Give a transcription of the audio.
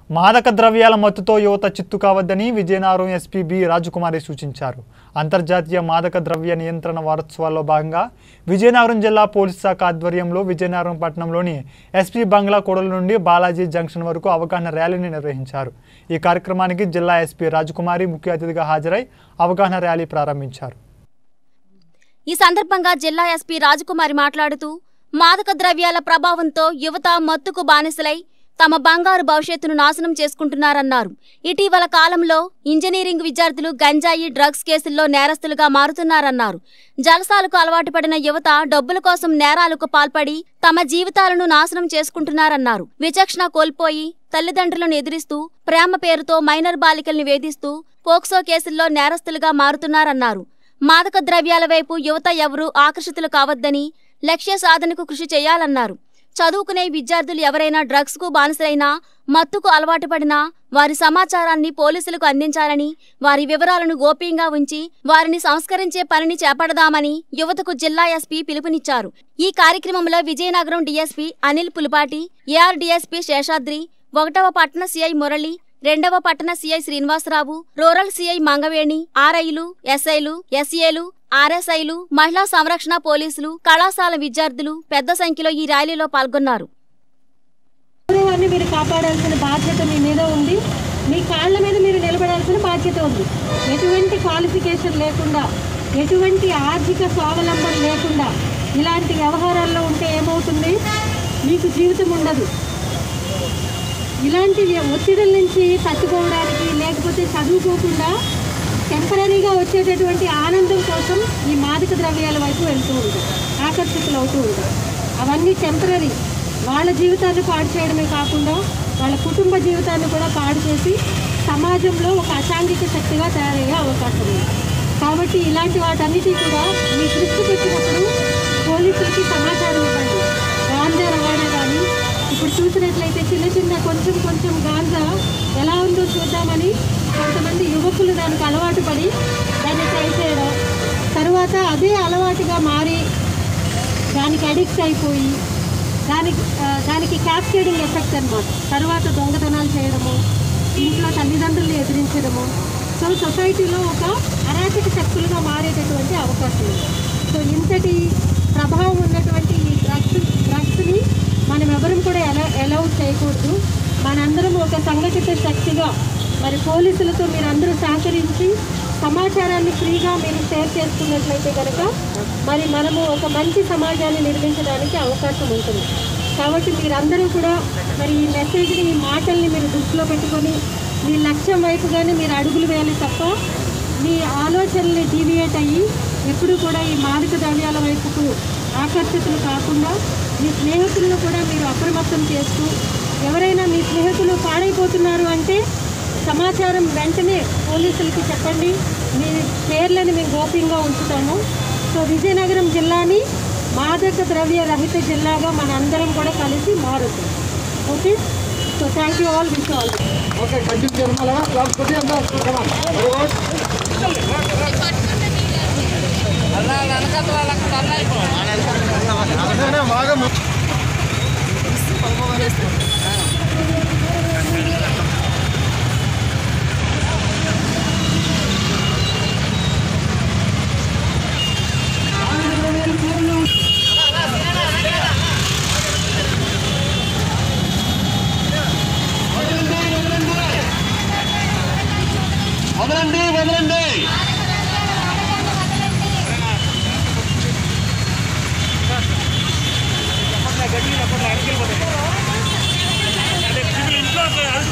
మాదక ద్రవ్యాల మత్తుతో యువత చిత్తు కావద్దని విజయనగరం ఎస్పీ బి రాజకుమారి సూచించారు అంతర్జాతీయ మాదక ద్రవ్య నియంత్రణ వారోత్సవాల్లో భాగంగా విజయనగరం జిల్లా పోలీస్ శాఖ ఆధ్వర్యంలో విజయనగరం పట్టణంలోని ఎస్పీ బంగ్లా కూడల నుండి బాలాజీ జంక్షన్ వరకు అవగాహన ర్యాలీని నిర్వహించారు ఈ కార్యక్రమానికి జిల్లా ఎస్పీ రాజకుమారి ముఖ్య అతిథిగా హాజరై అవగాహన ర్యాలీ ప్రారంభించారు ఈ సందర్భంగా జిల్లా ఎస్పీ రాజకుమారి మాట్లాడుతూ మాదక ద్రవ్యాల ప్రభావంతో యువత మత్తుకు బానిసలై తమ బంగారు భవిష్యత్తును నాశనం చేసుకుంటున్నారన్నారు ఇటీవల కాలంలో ఇంజనీరింగ్ విద్యార్థులు గంజాయి డ్రగ్స్ కేసుల్లో నేరస్తులుగా మారుతున్నారన్నారు జలసాలకు అలవాటు పడిన యువత డబ్బుల కోసం నేరాలకు పాల్పడి తమ జీవితాలను నాశనం చేసుకుంటున్నారన్నారు విచక్షణ కోల్పోయి తల్లిదండ్రులను ఎదిరిస్తూ ప్రేమ పేరుతో మైనర్ బాలికల్ని వేధిస్తూ పోక్సో కేసుల్లో నేరస్తులుగా మారుతున్నారన్నారు మాదక ద్రవ్యాల వైపు యువత ఎవరూ ఆకర్షితులు కావద్దని లక్ష్య సాధనకు కృషి చేయాలన్నారు చదువుకునే విద్యార్థులు ఎవరైనా డ్రగ్స్ కు బానిసలైనా మత్తుకు అలవాటు పడినా వారి సమాచారాన్ని పోలీసులకు అందించాలని వారి వివరాలను గోప్యంగా ఉంచి వారిని సంస్కరించే పనిని చేపడదామని యువతకు జిల్లా ఎస్పీ పిలుపునిచ్చారు ఈ కార్యక్రమంలో Vizianagaram DSP Anil Pulipati AR DSP Seshadri ఒకటవ పట్టణ సిఐ మురళి రెండవ పట్టణ CI Srinivasarao rural CI Mangaveni ఆర్ఐలు ఎస్ఐలు ఎస్ఏలు ఆర్ఎస్ఐలు మహిళా సంరక్షణ పోలీసులు కళాశాల విద్యార్థులు పెద్ద సంఖ్యలో ఈ ర్యాలీలో పాల్గొన్నారు గౌరవాన్ని మీరు కాపాడాల్సిన బాధ్యత మీ మీద ఉంది మీ కాళ్ళ మీద మీరు నిలబడాల్సిన బాధ్యత ఉంది ఎటువంటి క్వాలిఫికేషన్ లేకుండా ఎటువంటి ఆర్థిక స్వావలంబన లేకుండా ఇలాంటి వ్యవహారాల్లో ఉంటే ఏమవుతుంది మీకు జీవితం ఉండదు ఇలాంటి ఒత్తిడుల నుంచి తట్టుకోవడానికి లేకపోతే చదువుకోకుండా టెంపరీగా వచ్చేటటువంటి ఆనందం కోసం ఈ మాదక ద్రవ్యాల వైపు వెళ్తూ ఉంటారు ఆకర్షితులు అవుతూ ఉంటారు అవన్నీ టెంపరీ వాళ్ళ జీవితాన్ని పాడు చేయడమే కాకుండా వాళ్ళ కుటుంబ జీవితాన్ని కూడా పాడు చేసి సమాజంలో ఒక అసాంఘిక శక్తిగా తయారయ్యే అవకాశం ఉంది కాబట్టి ఇలాంటి వాటన్నిటి కూడా మీ దృష్టికి వచ్చినప్పుడు పోలీసులకి సమాచారం ఇవ్వండి గాంజా రవాణా కానీ ఇప్పుడు చూసినట్లయితే చిన్న చిన్న కొంచెం కొంచెం గాంజా ఎలా ఉందో చూద్దామని కొంతమంది యువకులు దానికి అలవాటు పడి దాన్ని ట్రై చేయడం తర్వాత అదే అలవాటుగా మారి దానికి అడిక్ట్ అయిపోయి దానికి ఆ, దానికి క్యాప్చేడింగ్ ఎఫెక్ట్ అన్నమాట తర్వాత దొంగతనాలు చేయడము ఇంట్లో తల్లిదండ్రులు ఎదిరించడము సో సొసైటీలో ఒక అరాచక శక్తులుగా మారేటటువంటి అవకాశం ఉంది సో ఇంతటి ప్రభావం ఉన్నటువంటి ఈ డ్రగ్స్ డ్రగ్స్ని మనం ఎవరం కూడా ఎలా అలౌ చేయకూడదు మనందరం ఒక సంఘటిత శక్తిగా మరి పోలీసులతో మీరు అందరూ సహకరించి సమాచారాన్ని ఫ్రీగా మీరు షేర్ చేసుకున్నట్లయితే కనుక మరి మనము ఒక మంచి సమాజాన్ని నిర్మించడానికి అవకాశం ఉంటుంది కాబట్టి మీరందరూ కూడా మరి ఈ మెసేజ్ని ఈ మాటల్ని మీరు దృష్టిలో పెట్టుకొని మీ లక్ష్యం వైపుగానే మీరు అడుగులు వేయాలి తప్ప మీ ఆలోచనల్ని డీవియేట్ అయ్యి ఎప్పుడు కూడా ఈ మాదక ద్రవ్యాల వైపుకు ఆకర్షితులు కాకుండా మీ స్నేహితులను కూడా మీరు అప్రమత్తం చేస్తూ ఎవరైనా మీ స్నేహితులు పాడైపోతున్నారు అంటే సమాచారం వెంటనే పోలీసులకి చెప్పండి మీ పేర్లను మేము గోప్యంగా ఉంచుతాము సో విజయనగరం జిల్లాని మాదక ద్రవ్య రహిత జిల్లాగా మన అందరం కూడా కలిసి మారుతుంది okay so thank you all wish all Okay, continue, Nirmala. Last question, come on. Very good. అదే, బాగా ము- వదలండి వదలండి ఇంట్లో